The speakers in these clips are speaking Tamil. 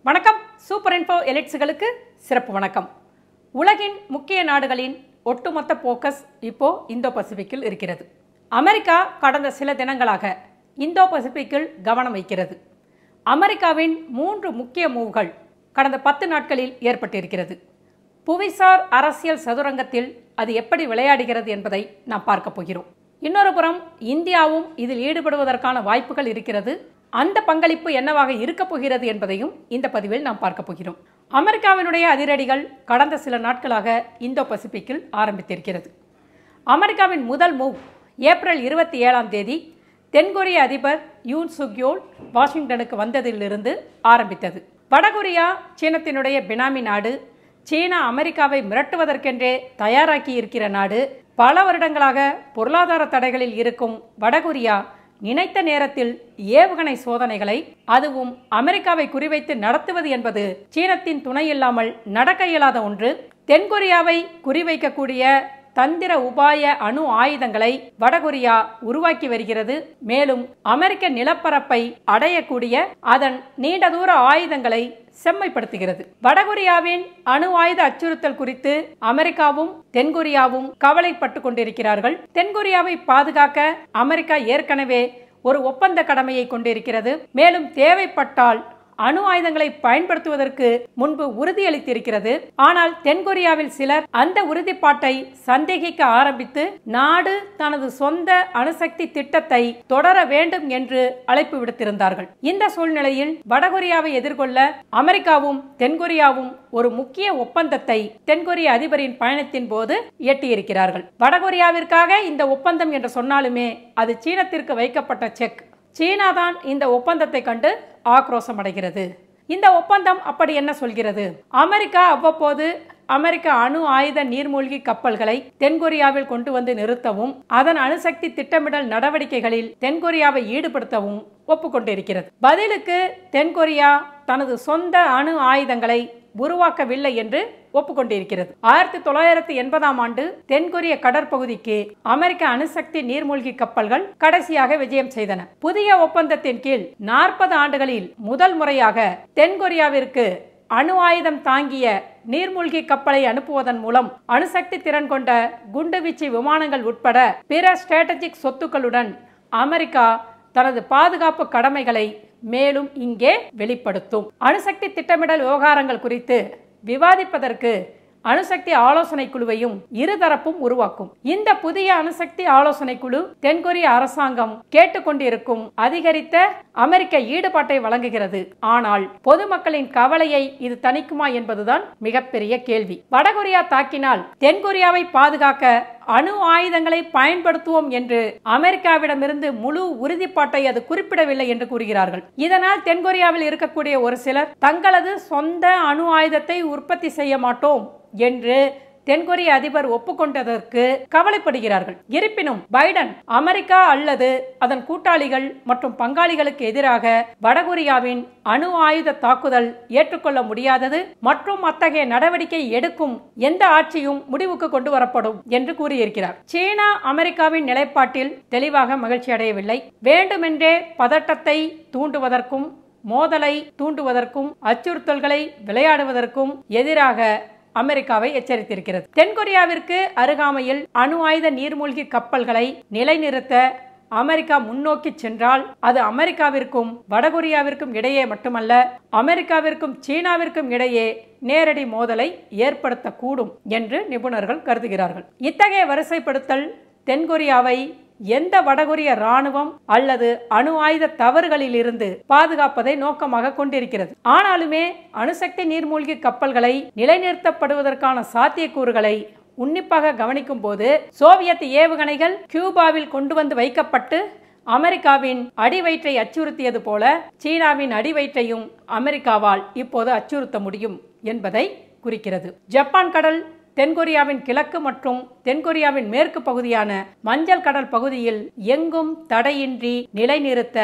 வணக்கம் சூப்பர் இன்ஃபோ எலிட்ஸுகளுக்கு சிறப்பு வணக்கம் உலகின் முக்கிய நாடுகளின் ஒட்டுமொத்த போக்கஸ் இப்போ இந்தோ பசிபிக்கில் இருக்கிறது அமெரிக்கா கடந்த சில தினங்களாக இந்தோ பசிபிக்கில் கவனம் வைக்கிறது அமெரிக்காவின் மூன்று முக்கிய மூவ்கள் கடந்த பத்து நாட்களில் ஏற்பட்டிருக்கிறது புவிசார் அரசியல் சதுரங்கத்தில் அது எப்படி விளையாடுகிறது என்பதை நாம் பார்க்க போகிறோம் இன்னொரு புறம் இந்தியாவும் இதில் ஈடுபடுவதற்கான வாய்ப்புகள் இருக்கிறது அந்த பங்களிப்பு என்னவாக இருக்கப் போகிறது என்பதையும் இந்த பதிவில் நாம் பார்க்க போகிறோம் அமெரிக்காவினுடைய அதிரடிகள் கடந்த சில நாட்களாக இந்தோ பசிபிக்கில் ஆரம்பித்திருக்கிறது அமெரிக்காவின் முதல் மூவ் ஏப்ரல் இருபத்தி ஏழாம் தேதி தென்கொரிய அதிபர் யூன் சுக்யோல் வாஷிங்டனுக்கு வந்ததிலிருந்து ஆரம்பித்தது வடகொரியா சீனத்தினுடைய பினாமி நாடு சீனா அமெரிக்காவை மிரட்டுவதற்கென்றே தயாராக்கி இருக்கிற நாடு பல வருடங்களாக பொருளாதார தடைகளில் இருக்கும் வடகொரியா நினைத்த நேரத்தில் ஏவுகணை சோதனைகளை அதுவும் அமெரிக்காவை குறிவைத்து நடத்துவது என்பது சீனத்தின் துணை இல்லாமல் நடக்க இயலாத ஒன்று தென்கொரியாவை குறிவைக்கக்கூடிய தந்திர உபாய அணு ஆயுதங்களை வடகொரியா உருவாக்கி வருகிறது மேலும் அமெரிக்க நிலப்பரப்பை அடையக்கூடிய அதன் நீண்ட தூர ஆயுதங்களை செம்மைப்படுத்துகிறது வடகொரியாவின் அணு ஆயுத அச்சுறுத்தல் குறித்து அமெரிக்காவும் தென்கொரியாவும் கவலைப்பட்டு கொண்டிருக்கிறார்கள் தென்கொரியாவை பாதுகாக்க அமெரிக்கா ஏற்கனவே ஒரு ஒப்பந்த கடமையை கொண்டிருக்கிறது மேலும் தேவைப்பட்டால் அணு ஆயுதங்களை பயன்படுத்துவதற்கு முன்பு உறுதியளித்திருக்கிறது ஆனால் தென்கொரியாவில் சிலர் அந்த உறுதிப்பாட்டை சந்தேகிக்க ஆரம்பித்து நாடு தனது சொந்த அணுசக்தி திட்டத்தை தொடர வேண்டும் என்று அழைப்பு விடுத்திருந்தார்கள் இந்த சூழ்நிலையில் வடகொரியாவை எதிர்கொள்ள அமெரிக்காவும் தென்கொரியாவும் ஒரு முக்கிய ஒப்பந்தத்தை தென்கொரிய அதிபரின் பயணத்தின் போது எட்டியிருக்கிறார்கள் வடகொரியாவிற்காக இந்த ஒப்பந்தம் என்று சொன்னாலுமே அது சீனத்திற்கு வைக்கப்பட்ட செக் சீனா தான் இந்த ஒப்பந்தத்தை கண்டு ஆக்ரோஷம் அடைகிறது இந்த ஒப்பந்தம் அப்படி என்ன சொல்கிறது அமெரிக்கா அவ்வப்போது அமெரிக்க அணு ஆயுத நீர்மூழ்கி கப்பல்களை தென்கொரியாவில் கொண்டு வந்து நிறுத்தவும் அதன் அணுசக்தி திட்டமிடல் நடவடிக்கைகளில் தென்கொரியாவை ஈடுபடுத்தவும் ஒப்புக்கொண்டிருக்கிறது பதிலுக்கு தென்கொரியா தனது சொந்த அணு ஆயுதங்களை உருவாக்கவில்லை என்று ஒப்புக்கொண்டிருக்கிறது ஆயிரத்தி தொள்ளாயிரத்தி எண்பதாம் ஆண்டு தென்கொரிய கடற்பகுதிக்கு அமெரிக்க அணுசக்தி நீர்மூழ்கி கப்பல்கள் கடைசியாக விஜயம் செய்தன புதிய ஒப்பந்தத்தின் கீழ் நாற்பது ஆண்டுகளில் முதல் முறையாக தென்கொரியாவிற்கு அணு ஆயுதம் தாங்கிய நீர்மூழ்கி கப்பலை அனுப்புவதன் மூலம் அணுசக்தி திறன் கொண்ட குண்டுவீச்சு விமானங்கள் உட்பட பிற ஸ்ட்ராட்டஜிக் சொத்துக்களுடன் அமெரிக்கா தனது பாதுகாப்பு கடமைகளை மேலும் இங்கே வெளிப்படுத்தும் அணுசக்தி திட்டமிடல் விவகாரங்கள் குறித்து விவாதிப்பதற்கு அணுசக்தி ஆலோசனை குழுவையும் இருதரப்பும் உருவாக்கும் இந்த புதிய அணுசக்தி ஆலோசனை குழு தென்கொரிய அரசாங்கம் கேட்டுக்கொண்டிருக்கும் அதிகரித்த அமெரிக்க ஈடுபாட்டை வழங்குகிறது ஆனால் பொதுமக்களின் கவலையை இது தணிக்குமா என்பதுதான் மிகப்பெரிய கேள்வி வடகொரியா தாக்கினால் தென்கொரியாவை பாதுகாக்க அணு ஆயுதங்களை பயன்படுத்துவோம் என்று அமெரிக்காவிடமிருந்து முழு உறுதிப்பாட்டை அது குறிப்பிடவில்லை என்று கூறுகிறார்கள் இதனால் தென்கொரியாவில் இருக்கக்கூடிய ஒரு சிலர் தங்களது சொந்த அணு ஆயுதத்தை உற்பத்தி செய்ய மாட்டோம் என்று தென்கொரிய அதிபர் ஒப்புக்கொண்டதற்கு கவலைப்படுகிறார்கள் இருப்பினும் பைடன் அமெரிக்கா அல்லது அதன் கூட்டாளிகள் மற்றும் பங்காளிகளுக்கு எதிராக வடகொரியாவின் அணு ஆயுத தாக்குதல் ஏற்றுக்கொள்ள முடியாதது மற்றும் அத்தகைய நடவடிக்கை எடுக்கும் எந்த ஆட்சியும் முடிவுக்கு கொண்டு வரப்படும் என்று கூறியிருக்கிறார் சீனா அமெரிக்காவின் நிலைப்பாட்டில் தெளிவாக மகிழ்ச்சி அடையவில்லை வேண்டுமென்றே பதட்டத்தை தூண்டுவதற்கும் மோதலை தூண்டுவதற்கும் அச்சுறுத்தல்களை விளையாடுவதற்கும் எதிராக அமெரிக்காவை எச்சரித்திருக்கிறது தென்கொரியாவிற்கு அருகாமையில் அணு ஆயுத நீர்மூழ்கி கப்பல்களை நிலைநிறுத்த அமெரிக்கா முன்னோக்கி சென்றால் அது அமெரிக்காவிற்கும் வடகொரியாவிற்கும் இடையே மட்டுமல்ல அமெரிக்காவிற்கும் சீனாவிற்கும் இடையே நேரடி மோதலை ஏற்படுத்தக்கூடும் என்று நிபுணர்கள் கருதுகிறார்கள் இத்தகைய வரிசைப்படுத்தல் தென்கொரியாவை எந்த வடகொரிய ராணுவம் அல்லது அணு ஆயுத தவறுகளில் இருந்து பாதுகாப்பதை நோக்கமாக கொண்டிருக்கிறது ஆனாலுமே அணுசக்தி நீர்மூழ்கி கப்பல்களை நிலைநிறுத்தப்படுவதற்கான சாத்தியக்கூறுகளை உன்னிப்பாக கவனிக்கும் போது சோவியத் ஏவுகணைகள் கியூபாவில் கொண்டு வந்து வைக்கப்பட்டு அமெரிக்காவின் அடிவயிற்றை அச்சுறுத்தியது போல சீனாவின் அடிவயிற்றையும் அமெரிக்காவால் இப்போது அச்சுறுத்த முடியும் என்பதை குறிக்கிறது ஜப்பான் கடல் தென்கொரியாவின் கிழக்கு மற்றும் தென்கொரியாவின் மேற்கு பகுதியான மஞ்சள் கடல் பகுதியில் எங்கும் தடையின்றி நிலைநிறுத்த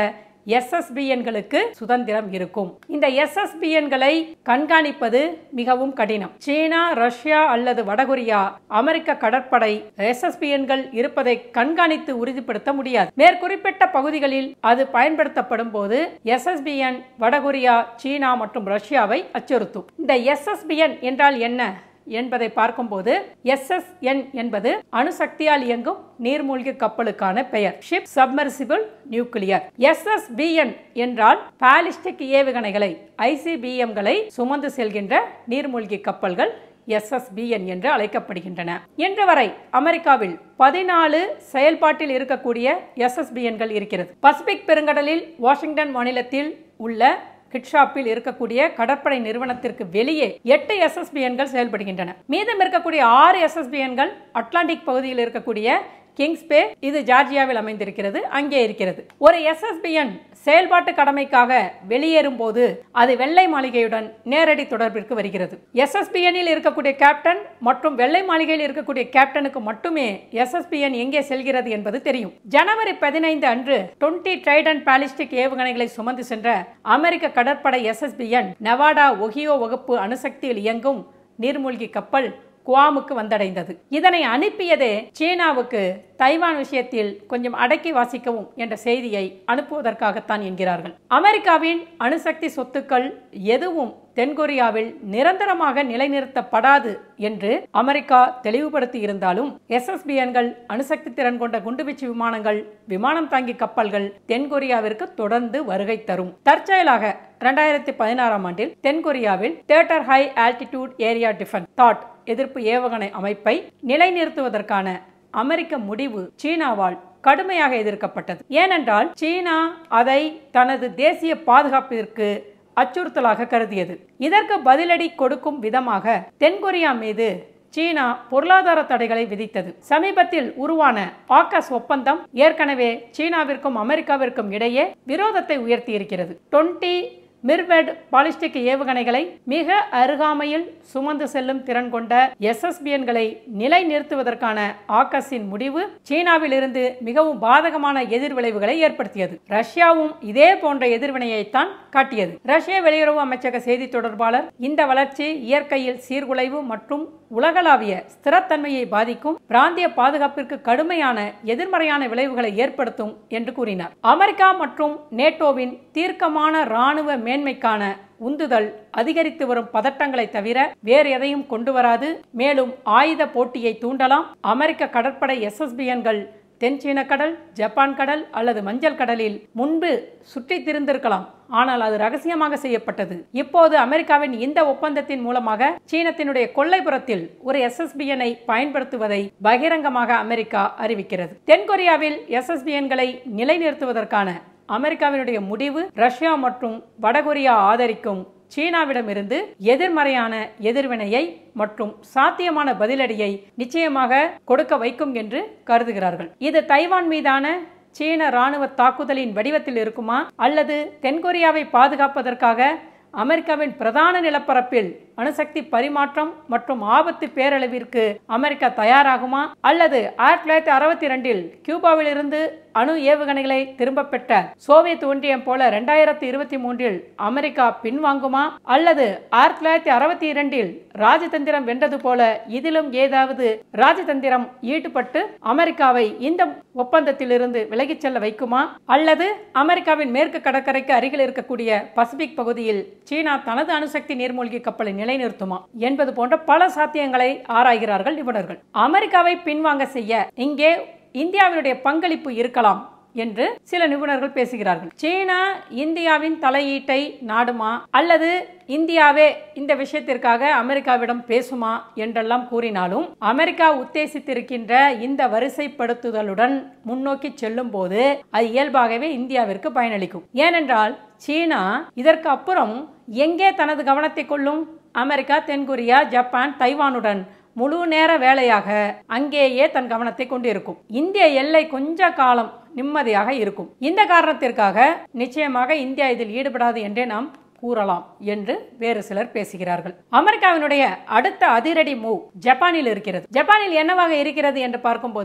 எஸ்எஸ்பிஎன்களுக்கு சுதந்திரம் இருக்கும் இந்த எஸ்எஸ்பிஎன்களை கண்காணிப்பது மிகவும் கடினம் சீனா ரஷ்யா அல்லது வடகொரியா அமெரிக்க கடற்படை எஸ்எஸ்பிஎன்கள் இருப்பதை கண்காணித்து உறுதிப்படுத்த முடியாது மேற்குறிப்பிட்ட பகுதிகளில் அது பயன்படுத்தப்படும் போது எஸ்எஸ்பிஎன் வடகொரியா சீனா மற்றும் ரஷ்யாவை அச்சுறுத்தும் இந்த எஸ்எஸ்பிஎன் என்றால் என்ன என்பதை பார்க்கும்போது எஸ்எஸ்என் என்பது அணுசக்தியால் இயங்கும் நீர்மூழ்கி கப்பலுக்கான பெயர் ஷிப் சப்மர்சிபிள் நியூக்ளியர் எஸ்எஸ்பிஎன் என்றால் பாலிஸ்டிக் ஏவுகணைகளை ஐசிபிஎம்களை சுமந்து செல்கின்ற நீர்மூழ்கி கப்பல்கள் எஸ்எஸ்பிஎன் என்று அழைக்கப்படுகின்றன இன்று வரை அமெரிக்காவில் பதினாலு செயல்பாட்டில் இருக்கக்கூடிய எஸ்எஸ்பிஎன்கள் இருக்கிறது பசிபிக் பெருங்கடலில் வாஷிங்டன் மாநிலத்தில் உள்ள கிட்ஷாப்பில் இருக்கக்கூடிய கடற்படை நிறுவனத்திற்கு வெளியே எட்டு எஸ்எஸ்பிஎன்கள் செயல்படுகின்றன மீதம் இருக்கக்கூடிய ஆறு எஸ்எஸ்பிஎன்கள் அட்லாண்டிக் பகுதியில் இருக்கக்கூடிய கிங்ஸ்பே இது ஜார்ஜியாவில் அமைந்திருக்கிறது அங்கே இருக்கிறது ஒரு எஸ்எஸ்பிஎன் செயல்பாட்டு கடமைக்காக வெளியேறும் போது அது வெள்ளை மாளிகையுடன் நேரடி தொடர்பிற்கு வருகிறது எஸ்எஸ்பிஎனில் இருக்கக்கூடிய கேப்டன் மற்றும் வெள்ளை மாளிகையில் இருக்கக்கூடிய கேப்டனுக்கு மட்டுமே எஸ்எஸ்பிஎன் எங்கே செல்கிறது என்பது தெரியும் ஜனவரி பதினைந்து அன்று டுவெண்டி ட்ரைடன் பாலிஸ்டிக் ஏவுகணைகளை சுமந்து சென்ற அமெரிக்க கடற்படை எஸ்எஸ்பிஎன் நெவாடா ஒஹியோ வகுப்பு அணுசக்தியில் இயங்கும் நீர்மூழ்கி கப்பல் குவாமுக்கு வந்தடைந்தது இதனை அனுப்பியதே சீனாவுக்கு தைவான் விஷயத்தில் கொஞ்சம் அடக்கி வாசிக்கவும் என்ற செய்தியை அனுப்புவதற்காகத்தான் என்கிறார்கள் அமெரிக்காவின் அணுசக்தி சொத்துக்கள் எதுவும் தென்கொரியாவில் நிரந்தரமாக நிலைநிறுத்தப்படாது என்று அமெரிக்கா தெளிவுபடுத்தி இருந்தாலும் எஸ்எஸ்பிஎன்கள் அணுசக்தி திறன் கொண்ட குண்டுவீச்சு விமானங்கள் விமானம் தாங்கி கப்பல்கள் தென்கொரியாவிற்கு தொடர்ந்து வருகை தரும் தற்செயலாக இரண்டாயிரத்தி பதினாறாம் ஆண்டில் தென்கொரியாவில் theatre high altitude area defence தாட் எதிர்ப்பு ஏவுகணை அமைப்பை நிலைநிறுத்துவதற்கான அமெரிக்க முடிவு சீனாவால் கடுமையாக எதிர்க்கப்பட்டது ஏனென்றால் சீனா அதை தனது தேசிய பாதுகாப்பிற்கு அச்சுறுத்தலாக கருதியது இதற்கு பதிலடி கொடுக்கும் விதமாக தென்கொரியா மீது சீனா பொருளாதார தடைகளை விதித்தது சமீபத்தில் உருவான ஆக்கஸ் ஒப்பந்தம் ஏற்கனவே சீனாவிற்கும் அமெரிக்காவிற்கும் இடையே விரோதத்தை உயர்த்தி இருக்கிறது டுவெண்டி மிர்வெட் பாலிஸ்டிக் ஏவுகணைகளை மிக அருகாமையில் சுமந்து செல்லும் திறன் கொண்ட எஸ்எஸ்பிஎன்களை நிலை நிறுத்துவதற்கான ஆக்கஸின் முடிவு சீனாவில் இருந்து மிகவும் பாதகமான எதிர்விளைவுகளை ஏற்படுத்தியது ரஷ்யாவும் இதே போன்ற எதிர்வினையைத்தான் காட்டியது ரஷ்ய வெளியுறவு அமைச்சக செய்தி தொடர்பாளர் இந்த வளர்ச்சி இயற்கையில் சீர்குலைவு மற்றும் உலகளாவிய ஸ்திரத்தன்மையை பாதிக்கும் பிராந்திய பாதுகாப்பிற்கு கடுமையான எதிர்மறையான விளைவுகளை ஏற்படுத்தும் என்று கூறினார் அமெரிக்கா மற்றும் நேட்டோவின் தீர்க்கமான ராணுவ மேன்மைக்கான உந்துதல் அதிகரித்து வரும் பதட்டங்களை தவிர வேறு எதையும் கொண்டு வராது மேலும் ஆயுத போட்டியை தூண்டலாம் அமெரிக்க கடற்படை எஸ்எஸ்பிஎன்கள் தென் சீன கடல் ஜப்பான் கடல் அல்லது மஞ்சள் கடலில் முன்பு சுற்றி திரிந்திருக்கலாம் ஆனால் அது ரகசியமாக செய்யப்பட்டது இப்போது அமெரிக்காவின் இந்த ஒப்பந்தத்தின் மூலமாக சீனத்தினுடைய கொள்ளைப்புறத்தில் ஒரு எஸ்எஸ்பிஎனை பயன்படுத்துவதை பகிரங்கமாக அமெரிக்கா அறிவிக்கிறது தென்கொரியாவில் எஸ்எஸ்பிஎன்களை நிலைநிறுத்துவதற்கான அமெரிக்காவினுடைய முடிவு ரஷ்யா மற்றும் வடகொரியா ஆதரிக்கும் சீனாவிடமிருந்து எதிர்மறையான எதிர்வினையை மற்றும் சாத்தியமான பதிலடியை நிச்சயமாக கொடுக்க வைக்கும் என்று கருதுகிறார்கள் இது தைவான் மீதான சீன ராணுவ தாக்குதலின் வடிவத்தில் இருக்குமா அல்லது தென்கொரியாவை பாதுகாப்பதற்காக அமெரிக்காவின் பிரதான நிலப்பரப்பில் அணுசக்தி பரிமாற்றம் மற்றும் ஆபத்து பேரளவிற்கு அமெரிக்கா தயாராகுமா அல்லது ஆயிரத்தி தொள்ளாயிரத்தி அறுபத்தி இரண்டில் கியூபாவிலிருந்து அணு ஏவுகணைகளை திரும்ப பெற்ற சோவியத் ஒன்றியம் போல இரண்டாயிரத்தி இருபத்தி மூன்றில் அமெரிக்கா பின்வாங்குமா அல்லது ஆயிரத்தி தொள்ளாயிரத்தி அறுபத்தி இரண்டில் ராஜதந்திரம் வென்றது போல இதிலும் ஏதாவது ராஜதந்திரம் ஈடுபட்டு அமெரிக்காவை இந்த ஒப்பந்தத்திலிருந்து விலகிச் செல்ல வைக்குமா அல்லது அமெரிக்காவின் மேற்கு கடற்கரைக்கு அருகில் இருக்கக்கூடிய பசிபிக் பகுதியில் சீனா தனது அணுசக்தி நீர்மூழ்கி கப்பலை நிலைநிறுத்துமா என்பது போன்ற பல சாத்தியங்களை ஆராய்கிறார்கள் நிபுணர்கள் அமெரிக்காவை பின்வாங்க செய்ய இங்கே இந்தியாவினுடைய பங்களிப்பு இருக்கலாம் என்று சில நிபுணர்கள் பேசுகிறார்கள் சீனா இந்தியாவின் தலையீட்டை நாடுமா அல்லது இந்தியாவே இந்த விஷயத்திற்காக அமெரிக்காவிடம் பேசுமா என்றெல்லாம் கூறினாலும் அமெரிக்கா உத்தேசித்திருக்கின்ற இந்த வரிசைப்படுத்துதலுடன் முன்னோக்கி செல்லும் போது அது இயல்பாகவே இந்தியாவிற்கு பயனளிக்கும் ஏனென்றால் சீனா இதற்கு அப்புறம் எங்கே தனது கவனத்தை கொள்ளும் அமெரிக்கா தென்கொரியா ஜப்பான் தைவானுடன் முழு நேர வேலையாக அங்கேயே தன் கவனத்தை கொண்டிருக்கும் இந்திய எல்லை கொஞ்ச காலம் நிம்மதியாக இருக்கும் இந்த காரணத்திற்காக நிச்சயமாக இந்தியா இதில் ஈடுபடாது என்றே நாம் கூறலாம் என்று வேறு சிலர் பேசுகிறார்கள் அமெரிக்காவினுடைய அடுத்த அதிரடி மூவ் ஜப்பானில் இருக்கிறது ஜப்பானில் என்னவாக இருக்கிறது என்று பார்க்கும்போது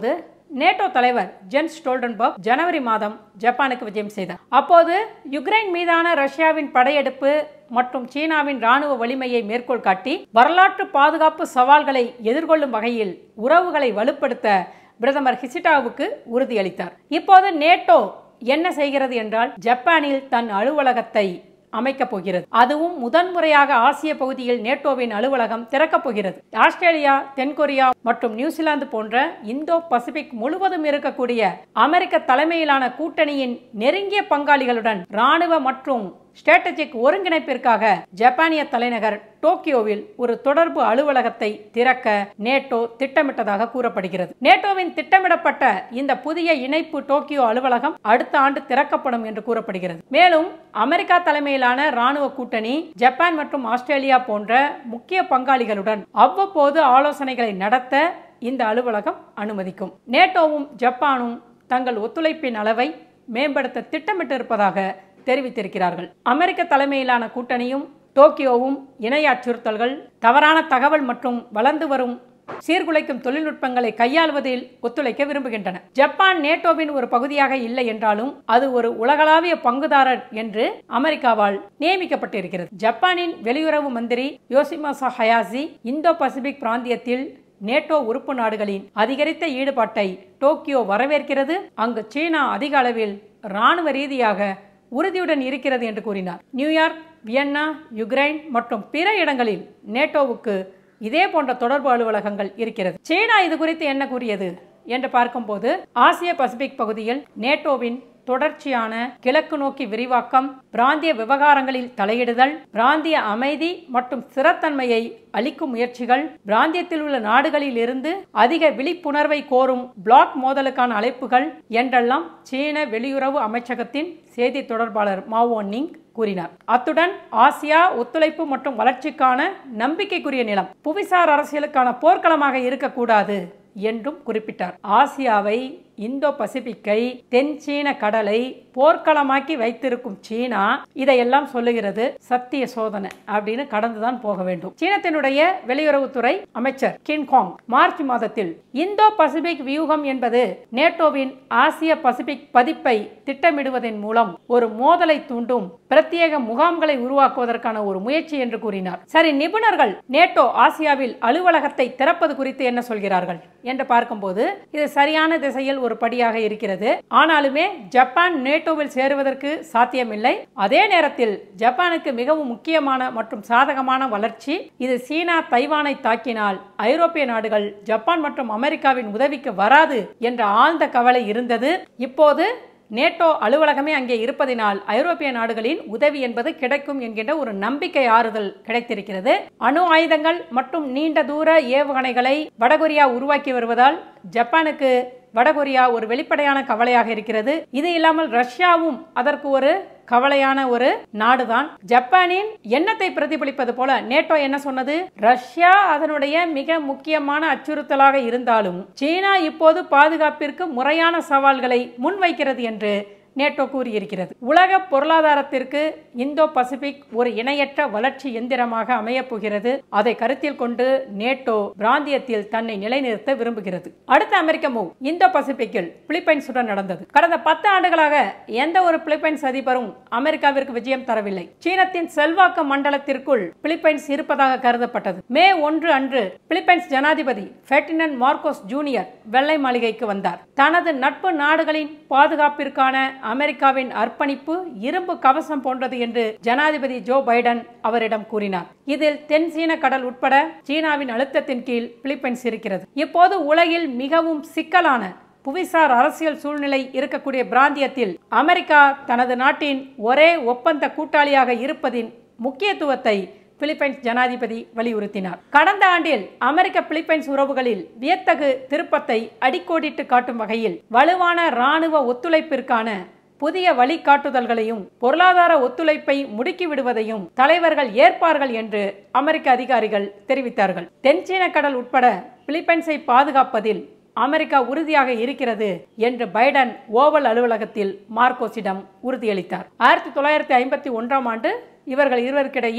நேட்டோ தலைவர் ஜென்ஸ் ஸ்டோல்டன்பர்க் ஜனவரி மாதம் ஜப்பானுக்கு விஜயம் செய்தார் அப்போது யுக்ரைன் மீதான ரஷ்யாவின் படையெடுப்பு மற்றும் சீனாவின் ராணுவ வலிமையை மேற்கோள் காட்டி வரலாற்று பாதுகாப்பு சவால்களை எதிர்கொள்ளும் வகையில் உறவுகளை வலுப்படுத்த பிரதமர் ஹிசிடாவுக்கு உறுதியளித்தார் இப்போது நேட்டோ என்ன செய்கிறது என்றால் ஜப்பானில் தன் அலுவலகத்தை அமைக்கப் போகிறது அதுவும் முதன்முறையாக ஆசிய பகுதியில் நேட்டோவின் அலுவலகம் திறக்கப் போகிறது ஆஸ்திரேலியா தென்கொரியா மற்றும் நியூசிலாந்து போன்ற இந்தோ பசிபிக் முழுவதும் இருக்கக்கூடிய அமெரிக்க தலைமையிலான கூட்டணியின் நெருங்கிய பங்காளிகளுடன் ராணுவ மற்றும் ஸ்ட்ராட்டஜிக் ஒருங்கிணைப்பிற்காக ஜப்பானிய தலைநகர் டோக்கியோவில் ஒரு தொடர்பு அலுவலகத்தை திறக்க நேட்டோ திட்டமிட்டதாக கூறப்படுகிறது நேட்டோவின் திட்டமிடப்பட்ட இந்த புதிய இணைப்பு டோக்கியோ அலுவலகம் அடுத்த ஆண்டு திறக்கப்படும் என்று கூறப்படுகிறது மேலும் அமெரிக்கா தலைமையிலான ராணுவ கூட்டணி ஜப்பான் மற்றும் ஆஸ்திரேலியா போன்ற முக்கிய பங்காளிகளுடன் அவ்வப்போது ஆலோசனைகளை நடத்த இந்த அலுவலகம் அனுமதிக்கும் நேட்டோவும் ஜப்பானும் தங்கள் ஒத்துழைப்பின் அளவை மேம்படுத்த திட்டமிட்டிருப்பதாக தெரிவித்திருக்கிறார்கள் அமெரிக்க தலைமையிலான கூட்டணியும் டோக்கியோவும் இணைய அச்சுறுத்தல்கள் தவறான தகவல் மற்றும் வளர்ந்து வரும் சீர்குலைக்கும் தொழில்நுட்பங்களை கையாள்வதில் ஒத்துழைக்க விரும்புகின்றன ஜப்பான் நேட்டோவின் ஒரு பகுதியாக இல்லை என்றாலும் அது ஒரு உலகளாவிய பங்குதாரர் என்று அமெரிக்காவால் நியமிக்கப்பட்டிருக்கிறது ஜப்பானின் வெளியுறவு மந்திரி யோசிமாசா ஹயாசி இந்தோ பசிபிக் பிராந்தியத்தில் நேட்டோ உறுப்பு நாடுகளின் அதிகரித்த ஈடுபாட்டை டோக்கியோ வரவேற்கிறது அங்கு சீனா அதிக அளவில் ராணுவ ரீதியாக உறுதியுடன் இருக்கிறது என்று கூறினார் நியூயார்க் வியன்னா யுக்ரைன் மற்றும் பிற இடங்களில் நேட்டோவுக்கு இதே போன்ற தொடர்பு அலுவலகங்கள் இருக்கிறது சீனா இது குறித்து என்ன கூறியது என்று பார்க்கும்போது ஆசிய பசிபிக் பகுதியில் நேட்டோவின் தொடர்ச்சியான கிழக்கு நோக்கி விரிவாக்கம் பிராந்திய விவகாரங்களில் தலையிடுதல் பிராந்திய அமைதி மற்றும் ஸ்திரத்தன்மையை அளிக்கும் முயற்சிகள் பிராந்தியத்தில் உள்ள நாடுகளில் இருந்து அதிக விழிப்புணர்வை கோரும் பிளாக் மோதலுக்கான அழைப்புகள் என்றெல்லாம் சீன வெளியுறவு அமைச்சகத்தின் செய்தி தொடர்பாளர் மாவோ நிங் கூறினார் அத்துடன் ஆசியா ஒத்துழைப்பு மற்றும் வளர்ச்சிக்கான நம்பிக்கைக்குரிய நிலம் புவிசார் அரசியலுக்கான போர்க்களமாக இருக்கக்கூடாது என்றும் குறிப்பிட்டார் ஆசியாவை இந்தோ பசிபிக்கை தென் சீன கடலை போர்க்களமாக்கி வைத்திருக்கும் சீனா இதையெல்லாம் சொல்லுகிறது சத்திய சோதனை அப்படின்னு கடந்துதான் போக வேண்டும் சீனத்தினுடைய வெளியுறவுத்துறை அமைச்சர் கின்காங் மார்ச் மாதத்தில் இந்தோ பசிபிக் வியூகம் என்பது நேட்டோவின் ஆசிய பசிபிக் பதிப்பை திட்டமிடுவதன் மூலம் ஒரு மோதலை தூண்டும் பிரத்யேக முகாம்களை உருவாக்குவதற்கான ஒரு முயற்சி என்று கூறினார் சரி நிபுணர்கள் நேட்டோ ஆசியாவில் அலுவலகத்தை திறப்பது குறித்து என்ன சொல்கிறார்கள் என்று பார்க்கும்போது இது சரியான திசையில் ஒரு படியாக இருக்கிறது ஆனாலுமே ஜப்பான் நேட்டோவில் சேருவதற்கு சாத்தியமில்லை அதே நேரத்தில் ஜப்பானுக்கு மிகவும் முக்கியமான மற்றும் சாதகமான வளர்ச்சி இது சீனா தைவானை தாக்கினால் ஐரோப்பிய நாடுகள் ஜப்பான் மற்றும் அமெரிக்காவின் உதவிக்கு வராது என்ற ஆழ்ந்த கவலை இருந்தது இப்போது நேட்டோ அலுவலகமே அங்கே இருப்பதினால் ஐரோப்பிய நாடுகளின் உதவி என்பது கிடைக்கும் என்கின்ற ஒரு நம்பிக்கை ஆறுதல் கிடைத்திருக்கிறது அணு ஆயுதங்கள் மற்றும் நீண்ட தூர ஏவுகணைகளை வடகொரியா உருவாக்கி வருவதால் ஜப்பானுக்கு வடகொரியா ஒரு வெளிப்படையான கவலையாக இருக்கிறது இது இல்லாமல் ரஷ்யாவும் அதற்கு ஒரு கவலையான ஒரு நாடுதான் ஜப்பானின் எண்ணத்தை பிரதிபலிப்பது போல நேட்டோ என்ன சொன்னது ரஷ்யா அதனுடைய மிக முக்கியமான அச்சுறுத்தலாக இருந்தாலும் சீனா இப்போது பாதுகாப்பிற்கு முறையான சவால்களை முன்வைக்கிறது என்று நேட்டோ கூறியிருக்கிறது உலக பொருளாதாரத்திற்கு இந்தோ பசிபிக் ஒரு இணையற்ற வளர்ச்சி எந்திரமாக அமையப் போகிறது அதை கருத்தில் கொண்டு நேட்டோ பிராந்தியத்தில் தன்னை நிலைநிறுத்த விரும்புகிறது அடுத்த அமெரிக்க மூவ் இந்தோ பசிபிக்கில் பிலிப்பைன்ஸுடன் நடந்தது கடந்த பத்து ஆண்டுகளாக எந்த ஒரு பிலிப்பைன்ஸ் அதிபரும் அமெரிக்காவிற்கு விஜயம் தரவில்லை சீனத்தின் செல்வாக்கு மண்டலத்திற்குள் பிலிப்பைன்ஸ் இருப்பதாக கருதப்பட்டது மே ஒன்று அன்று பிலிப்பைன்ஸ் ஜனாதிபதி ஃபெர்டினன் மார்க்கோஸ் ஜூனியர் வெள்ளை மாளிகைக்கு வந்தார் தனது நட்பு நாடுகளின் பாதுகாப்பிற்கான அமெரிக்காவின் அர்ப்பணிப்பு இரும்பு கவசம் போன்றது என்று ஜனாதிபதி ஜோ பைடன் அவரிடம் கூறினார் இதில் தென் சீன கடல் உட்பட சீனாவின் அழுத்தத்தின் கீழ் பிலிப்பைன்ஸ் இருக்கிறது இப்போது உலகில் மிகவும் சிக்கலான புவிசார் அரசியல் சூழ்நிலை இருக்கக்கூடிய பிராந்தியத்தில் அமெரிக்கா தனது நாட்டின் ஒரே ஒப்பந்த கூட்டாளியாக இருப்பதின் முக்கியத்துவத்தை பிலிப்பைன்ஸ் ஜனாதிபதி வலியுறுத்தினார் கடந்த ஆண்டில் அமெரிக்க பிலிப்பைன்ஸ் உறவுகளில் வியத்தகு திருப்பத்தை அடிக்கோடிட்டு காட்டும் வகையில் வலுவான ராணுவ ஒத்துழைப்பிற்கான புதிய வழிகாட்டுதல்களையும் பொருளாதார ஒத்துழைப்பை முடுக்கிவிடுவதையும் தலைவர்கள் ஏற்பார்கள் என்று அமெரிக்க அதிகாரிகள் தெரிவித்தார்கள் தென்சீன கடல் உட்பட பிலிப்பைன்ஸை பாதுகாப்பதில் அமெரிக்கா உறுதியாக இருக்கிறது என்று பைடன் ஓவல் அலுவலகத்தில் மார்க்கோஸிடம் உறுதியளித்தார் ஆயிரத்தி தொள்ளாயிரத்தி ஐம்பத்தி ஒன்றாம் ஆண்டு இவர்கள் இருவருக்கிடையில்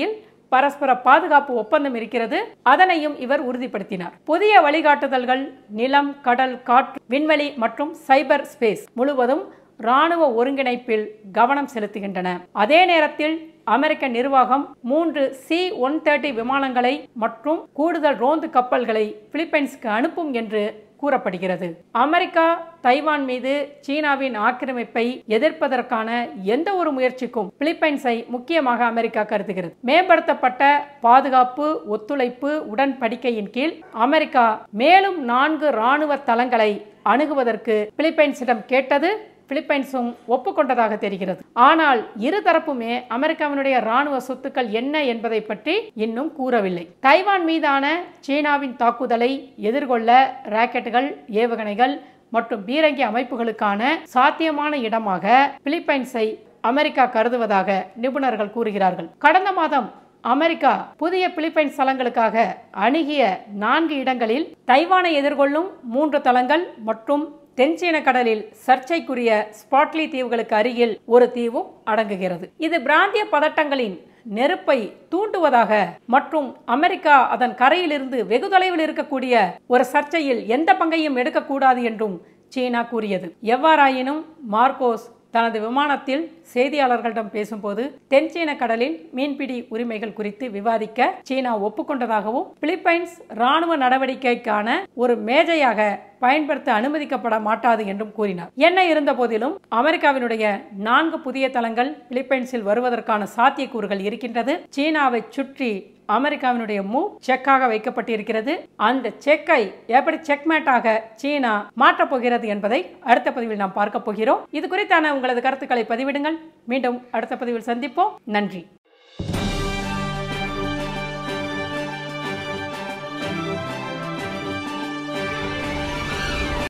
பரஸ்பர பாதுகாப்பு ஒப்பந்தம் இருக்கிறது அதனையும் இவர் உறுதிப்படுத்தினார் புதிய வழிகாட்டுதல்கள் நிலம் கடல் காற்று விண்வெளி மற்றும் சைபர் ஸ்பேஸ் முழுவதும் ராணுவ ஒருங்கிணைப்பில் கவனம் செலுத்துகின்றன அதே நேரத்தில் அமெரிக்க நிர்வாகம் மூன்று சி ஒன் தேர்ட்டி விமானங்களை மற்றும் கூடுதல் ரோந்து கப்பல்களை பிலிப்பைன்ஸ்க்கு அனுப்பும் என்று கூறப்படுகிறது அமெரிக்கா தைவான் மீது சீனாவின் ஆக்கிரமிப்பை எதிர்ப்பதற்கான எந்த ஒரு முயற்சிக்கும் பிலிப்பைன்ஸை முக்கியமாக அமெரிக்கா கருதுகிறது மேம்படுத்தப்பட்ட பாதுகாப்பு ஒத்துழைப்பு உடன்படிக்கையின் கீழ் அமெரிக்கா மேலும் நான்கு ராணுவ தளங்களை அணுகுவதற்கு பிலிப்பைன்ஸிடம் கேட்டது பிலிப்பைன்ஸும் ஒப்புக்கொண்டதாக தெரிகிறது ஆனால் இரு தரப்புமே அமெரிக்காவினுடைய ராணுவ சொத்துக்கள் என்ன என்பதை பற்றி இன்னும் கூறவில்லை தைவான் மீதான சீனாவின் தாக்குதலை எதிர்கொள்ள ராக்கெட்டுகள் ஏவுகணைகள் மற்றும் பீரங்கி அமைப்புகளுக்கான சாத்தியமான இடமாக பிலிப்பைன்ஸை அமெரிக்கா கருதுவதாக நிபுணர்கள் கூறுகிறார்கள் கடந்த மாதம் அமெரிக்கா புதிய பிலிப்பைன்ஸ் தளங்களுக்காக அணுகிய நான்கு இடங்களில் தைவானை எதிர்கொள்ளும் மூன்று தளங்கள் மற்றும் தென்சீன கடலில் சர்ச்சைக்குரிய ஸ்பாட்லி தீவுகளுக்கு அருகில் ஒரு தீவும் அடங்குகிறது இது பிராந்திய பதட்டங்களின் நெருப்பை தூண்டுவதாக மற்றும் அமெரிக்கா அதன் கரையிலிருந்து வெகு தொலைவில் இருக்கக்கூடிய ஒரு சர்ச்சையில் எந்த பங்கையும் எடுக்கக்கூடாது என்றும் சீனா கூறியது எவ்வாறாயினும் மார்கோஸ் தனது விமானத்தில் செய்தியாளர்களிடம் பேசும்போது தென்சீன கடலில் மீன்பிடி உரிமைகள் குறித்து விவாதிக்க சீனா ஒப்புக்கொண்டதாகவும் பிலிப்பைன்ஸ் ராணுவ நடவடிக்கைக்கான ஒரு மேஜையாக பயன்படுத்த அனுமதிக்கப்பட மாட்டாது என்றும் கூறினார் என்ன இருந்த போதிலும் அமெரிக்காவினுடைய நான்கு புதிய தளங்கள் பிலிப்பைன்ஸில் வருவதற்கான சாத்தியக்கூறுகள் இருக்கின்றது சீனாவை சுற்றி அமெரிக்காவினுடைய மூவ் செக்காக வைக்கப்பட்டிருக்கிறது அந்த செக்கை எப்படி செக்மேட்டாக சீனா மாற்றப் போகிறது என்பதை அடுத்த பதிவில் நாம் பார்க்க போகிறோம் இது குறித்தான உங்களது கருத்துக்களை பதிவிடுங்கள் மீண்டும் அடுத்த பதிவில் சந்திப்போம் நன்றி